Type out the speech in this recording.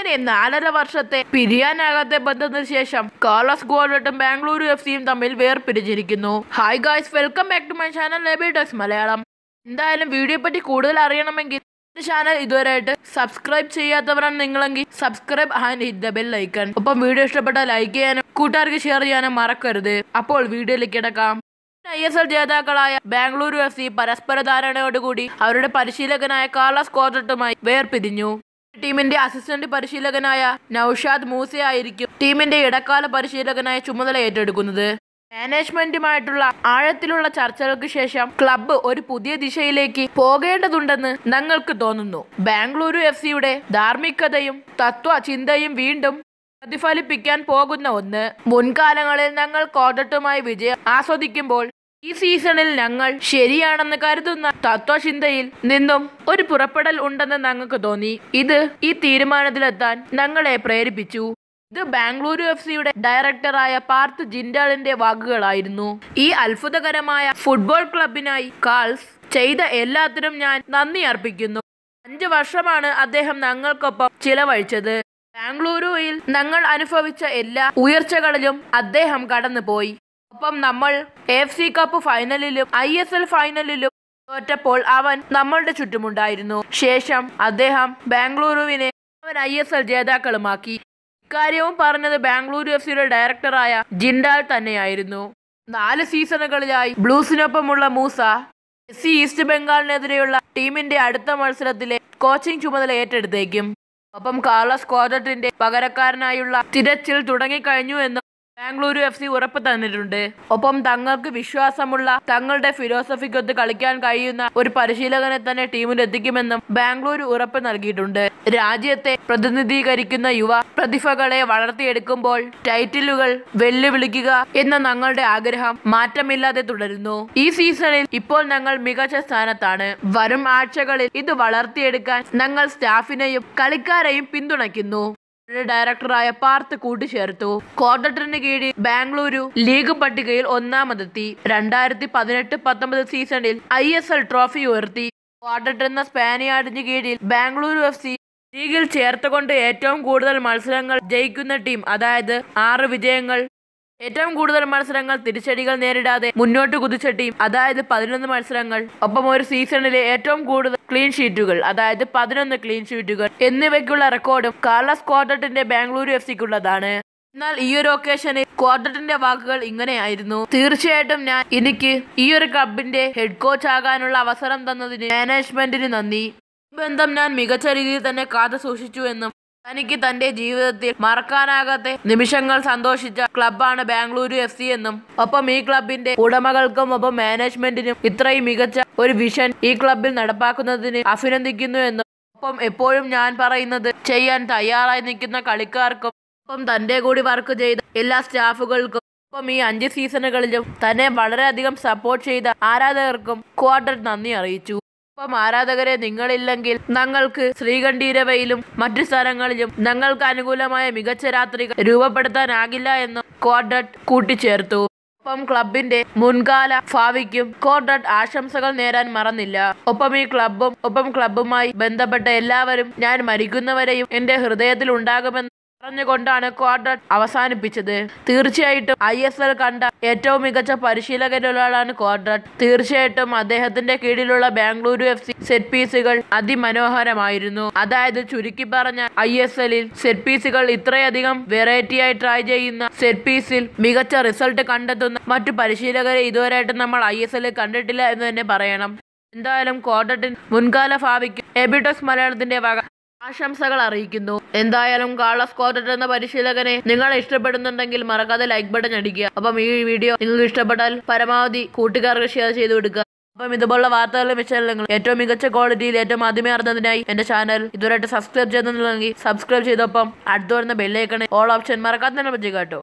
അങ്ങനെ നാലര വർഷത്തെ പിരിയാനാകാത്ത ബന്ധത്തിന് ശേഷം കാർലസ് ഗോൾഡട്ടും ബാംഗ്ലൂരു എഫ് സിയും തമ്മിൽ വേർപിരിഞ്ഞിരിക്കുന്നു hi guys welcome back to my channel ലെബിടെക്സ് മലയാളം എന്തായാലും വീഡിയോ പറ്റി കൂടുതൽ അറിയണമെങ്കിൽ എന്റെ ചാനൽ ഇതുവരെയായിട്ട് സബ്സ്ക്രൈബ് ചെയ്യാത്തവരാണ് നിങ്ങളെങ്കിൽ subscribe and hit the bell icon ഒപ്പം വീഡിയോ ഇഷ്ടപ്പെട്ടാൽ ലൈക്ക് ചെയ്യാനും കൂട്ടുകാർക്ക് ഷെയർ ചെയ്യാനും മറക്കരുത് അപ്പോൾ വീഡിയോയിലേക്ക് കിടക്കാം ഐ എസ് എൽ ജേതാക്കളായ ബാംഗ്ലൂരു എഫ് സി പരസ്പര ധാരണയോടുകൂടി അവരുടെ പരിശീലകനായ കാർലസ് കോർട്ടട്ടുമായി വേർപിരിഞ്ഞു ടീമിന്റെ അസിസ്റ്റന്റ് പരിശീലകനായ നൌഷാദ് മൂസയായിരിക്കും ടീമിന്റെ ഇടക്കാല പരിശീലകനായ ചുമതല ഏറ്റെടുക്കുന്നത് മാനേജ്മെന്റുമായിട്ടുള്ള ആഴത്തിലുള്ള ചർച്ചകൾക്ക് ശേഷം ക്ലബ്ബ് ഒരു പുതിയ ദിശയിലേക്ക് പോകേണ്ടതുണ്ടെന്ന് ഞങ്ങൾക്ക് തോന്നുന്നു ബാംഗ്ലൂരു എഫ് സിയുടെ ധാർമ്മികതയും തത്വ ചിന്തയും വീണ്ടും പ്രതിഫലിപ്പിക്കാൻ പോകുന്ന ഒന്ന് മുൻകാലങ്ങളിൽ ഞങ്ങൾ കോട്ടട്ടുമായി വിജയം ആസ്വദിക്കുമ്പോൾ ഈ സീസണിൽ ഞങ്ങൾ ശരിയാണെന്ന് കരുതുന്ന തത്വചിന്തയിൽ നിന്നും ഒരു പുറപ്പെടൽ ഉണ്ടെന്ന് ഞങ്ങൾക്ക് തോന്നി ഇത് ഈ തീരുമാനത്തിലെത്താൻ ഞങ്ങളെ പ്രേരിപ്പിച്ചു ഇത് ബാംഗ്ലൂരു എഫ് സിയുടെ ഡയറക്ടറായ പാർത്ത് ജിൻഡാളിന്റെ വാക്കുകളായിരുന്നു ഈ അത്ഭുതകരമായ ഫുട്ബോൾ ക്ലബിനായി കാൾസ് ചെയ്ത എല്ലാത്തിനും ഞാൻ നന്ദി അർപ്പിക്കുന്നു അഞ്ചു വർഷമാണ് അദ്ദേഹം ഞങ്ങൾക്കൊപ്പം ചിലവഴിച്ചത് ബാംഗ്ലൂരുവിൽ ഞങ്ങൾ അനുഭവിച്ച എല്ലാ ഉയർച്ചകളിലും അദ്ദേഹം കടന്നുപോയി ഒപ്പം നമ്മൾ എഫ് സി കപ്പ് ഫൈനലിലും ഐ എസ് എൽ ഫൈനലിലും തോറ്റപ്പോൾ അവൻ നമ്മളുടെ ചുറ്റുമുണ്ടായിരുന്നു ശേഷം അദ്ദേഹം ബാംഗ്ലൂരുവിനെ അവൻ ഐ എസ് എൽ ജേതാക്കളുമാക്കി ഇക്കാര്യവും പറഞ്ഞത് ബാംഗ്ലൂരു എഫ് സിയുടെ ഡയറക്ടറായ ജിൻഡാൽ തന്നെയായിരുന്നു നാല് സീസണുകളിലായി ബ്ലൂസിനൊപ്പമുള്ള മൂസ എസ് സി ഈസ്റ്റ് ബംഗാളിനെതിരെയുള്ള ടീമിന്റെ അടുത്ത മത്സരത്തിലെ കോച്ചിംഗ് ചുമതല ഏറ്റെടുത്തേക്കും ഒപ്പം കാർലസ് കോർഡറ്റിന്റെ പകരക്കാരനായുള്ള തിരച്ചിൽ തുടങ്ങിക്കഴിഞ്ഞു എന്നും ബാംഗ്ലൂരു എഫ് സി ഉറപ്പ് തന്നിട്ടുണ്ട് ഒപ്പം തങ്ങൾക്ക് വിശ്വാസമുള്ള തങ്ങളുടെ ഫിലോസഫിക്കൊത്ത് കളിക്കാൻ കഴിയുന്ന ഒരു പരിശീലകനെ തന്നെ ടീമിൽ എത്തിക്കുമെന്നും ബാംഗ്ലൂരു ഉറപ്പ് നൽകിയിട്ടുണ്ട് രാജ്യത്തെ പ്രതിനിധീകരിക്കുന്ന യുവ പ്രതിഭകളെ വളർത്തിയെടുക്കുമ്പോൾ ടൈറ്റിലുകൾ വെല്ലുവിളിക്കുക എന്ന ഞങ്ങളുടെ ആഗ്രഹം മാറ്റമില്ലാതെ തുടരുന്നു ഈ സീസണിൽ ഇപ്പോൾ ഞങ്ങൾ മികച്ച സ്ഥാനത്താണ് വരും ആഴ്ചകളിൽ ഇത് വളർത്തിയെടുക്കാൻ ഞങ്ങൾ സ്റ്റാഫിനെയും കളിക്കാരെയും പിന്തുണയ്ക്കുന്നു ഡയറക്ടറായ പാർത്ത് കൂട്ടിച്ചേർത്തു കോർട്ടറിന് കീഴിൽ ബാംഗ്ലൂരു ലീഗ് പട്ടികയിൽ ഒന്നാമതെത്തി രണ്ടായിരത്തി പതിനെട്ട് പത്തൊമ്പത് സീസണിൽ ഐ എസ് എൽ ട്രോഫി ഉയർത്തി ക്വാർട്ടർ എന്ന സ്പാനിയാർഡിന് കീഴിൽ ബാംഗ്ലൂരു എഫ് സി ലീഗിൽ ചേർത്തുകൊണ്ട് ഏറ്റവും കൂടുതൽ മത്സരങ്ങൾ ജയിക്കുന്ന ടീം അതായത് ആറ് വിജയങ്ങൾ ഏറ്റവും കൂടുതൽ മത്സരങ്ങൾ തിരിച്ചടികൾ നേരിടാതെ മുന്നോട്ട് കുതിച്ച ടീം അതായത് പതിനൊന്ന് മത്സരങ്ങൾ ഒപ്പം ഒരു സീസണിലെ ഏറ്റവും കൂടുതൽ ക്ലീൻ ഷീറ്റുകൾ അതായത് പതിനൊന്ന് ക്ലീൻ ഷീറ്റുകൾ എന്നിവയ്ക്കുള്ള റെക്കോർഡും കാർലസ് ക്വാർട്ടറ്റിന്റെ ബാംഗ്ലൂരു എഫ് സിക്കുള്ളതാണ് എന്നാൽ ഈ ഒരു ഒക്കേഷനിൽ ക്വാർട്ടറ്റിന്റെ വാക്കുകൾ ഇങ്ങനെയായിരുന്നു തീർച്ചയായിട്ടും ഞാൻ എനിക്ക് ഈ ഒരു ക്ലബിന്റെ ഹെഡ് കോച്ച് ആകാനുള്ള അവസരം തന്നതിന് മാനേജ്മെന്റിന് നന്ദി ഈ ബന്ധം ഞാൻ മികച്ച രീതിയിൽ തന്നെ കാത്തു സൂക്ഷിച്ചു എന്നും തനിക്ക് തന്റെ ജീവിതത്തിൽ മറക്കാനാകാത്ത നിമിഷങ്ങൾ സന്തോഷിച്ച ക്ലബാണ് ബാംഗ്ലൂരു എഫ് സി എന്നും ഒപ്പം ഈ ക്ലബിന്റെ ഉടമകൾക്കും ഒപ്പം മാനേജ്മെന്റിനും ഇത്രയും മികച്ച ഒരു വിഷൻ ഈ ക്ലബിൽ നടപ്പാക്കുന്നതിന് അഭിനന്ദിക്കുന്നു എന്നും ഒപ്പം എപ്പോഴും ഞാൻ പറയുന്നത് ചെയ്യാൻ തയ്യാറായി നിൽക്കുന്ന കളിക്കാർക്കും ഒപ്പം തന്റെ കൂടി വർക്ക് ചെയ്ത എല്ലാ സ്റ്റാഫുകൾക്കും ഒപ്പം ഈ അഞ്ച് സീസണുകളിലും തന്നെ വളരെയധികം സപ്പോർട്ട് ചെയ്ത ആരാധകർക്കും ക്വാർട്ടർ നന്ദി അറിയിച്ചു ഒപ്പം ആരാധകരെ നിങ്ങളില്ലെങ്കിൽ ഞങ്ങൾക്ക് ശ്രീകണ്ഠീരവയിലും മറ്റു സ്ഥലങ്ങളിലും ഞങ്ങൾക്ക് അനുകൂലമായ മികച്ച രാത്രികൾ രൂപപ്പെടുത്താനാകില്ല എന്ന് കോർഡട്ട് കൂട്ടിച്ചേർത്തു ഒപ്പം ക്ലബിന്റെ മുൻകാല ഭാവിക്കും കോർഡട്ട് ആശംസകൾ നേരാൻ മറന്നില്ല ഒപ്പം ഈ ക്ലബും ഒപ്പം ക്ലബുമായി ബന്ധപ്പെട്ട എല്ലാവരും ഞാൻ മരിക്കുന്നവരെയും എന്റെ ഹൃദയത്തിൽ ഉണ്ടാകുമെന്ന് പറഞ്ഞുകൊണ്ടാണ് ക്വാർട്ടർ അവസാനിപ്പിച്ചത് തീർച്ചയായിട്ടും ഐ എസ് എൽ കണ്ട ഏറ്റവും മികച്ച പരിശീലകരിലൊരാളാണ് ക്വാർട്ടർ തീർച്ചയായിട്ടും അദ്ദേഹത്തിന്റെ കീഴിലുള്ള ബാംഗ്ലൂരു എഫ് സി സെറ്റ് പീസുകൾ അതിമനോഹരമായിരുന്നു അതായത് ചുരുക്കി പറഞ്ഞ ഐ എസ് എല്ലിൽ സെറ്റ് പീസുകൾ ഇത്രയധികം വെറൈറ്റിയായി ട്രൈ ചെയ്യുന്ന സെറ്റ് പീസിൽ മികച്ച റിസൾട്ട് കണ്ടെത്തുന്ന മറ്റു പരിശീലകരെ ഇതുവരെയായിട്ട് നമ്മൾ ഐ എസ് എല്ലിൽ കണ്ടിട്ടില്ല എന്ന് തന്നെ പറയണം എന്തായാലും ക്വാർട്ടറിൻ മുൻകാല ഭാവിക്ക് എബിടെക്സ് മലയാളത്തിന്റെ വക ആശംസകൾ അറിയിക്കുന്നു എന്തായാലും കാർലസ് കോർട്ടർ എന്ന പരിശീലകനെ നിങ്ങൾ ഇഷ്ടപ്പെടുന്നുണ്ടെങ്കിൽ മറക്കാതെ ലൈക്ക് ബട്ടൺ അടിക്കുക അപ്പം ഈ വീഡിയോ നിങ്ങൾക്ക് ഇഷ്ടപ്പെട്ടാൽ പരമാവധി കൂട്ടുകാർക്ക് ഷെയർ ചെയ്ത് കൊടുക്കുക അപ്പം ഇതുപോലുള്ള വാർത്തകളും വിശകലനങ്ങൾ ഏറ്റവും മികച്ച ക്വാളിറ്റിയിൽ ഏറ്റവും ആദ്യമേ അറിഞ്ഞതിനായി എന്റെ ചാനൽ ഇതുവരെയായിട്ട് സബ്സ്ക്രൈബ് ചെയ്തെന്നുണ്ടെങ്കിൽ സബ്സ്ക്രൈബ് ചെയ്തൊപ്പം അടുത്ത് വരുന്ന ബെല്ലൈക്കണേ ഓൾ ഓപ്ഷൻ മറക്കാതെ തന്നെ വെച്ച് കേട്ടോ